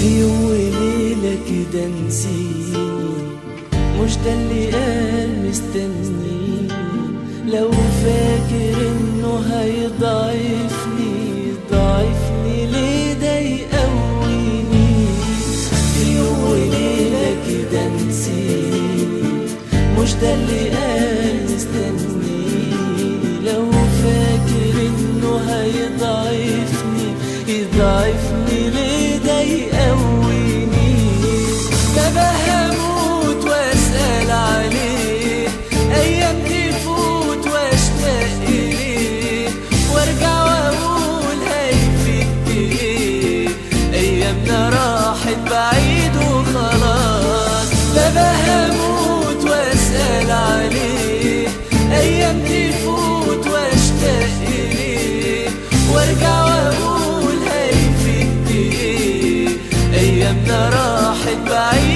يوم وليلة كده نسيني مش ده اللي قال مستنيني لو فاكر انه هيضعفني ضعفني ليه ده يقويني يوم وليلة كده نسيني مش ده اللي قال مستنيني لو فاكر انه هيضعفني يضعفني ليه ده يقويني بابا هموت واسأل عليه ايام تفوت واشتاق اليه وارجع واقول هيفيد ايه ايامنا راحت بعيد وخلاص بابا هموت واسأل عليه ايام تفوت واشتاق اليه وارجع واقول هيفيد ايه ايامنا راحت بعيد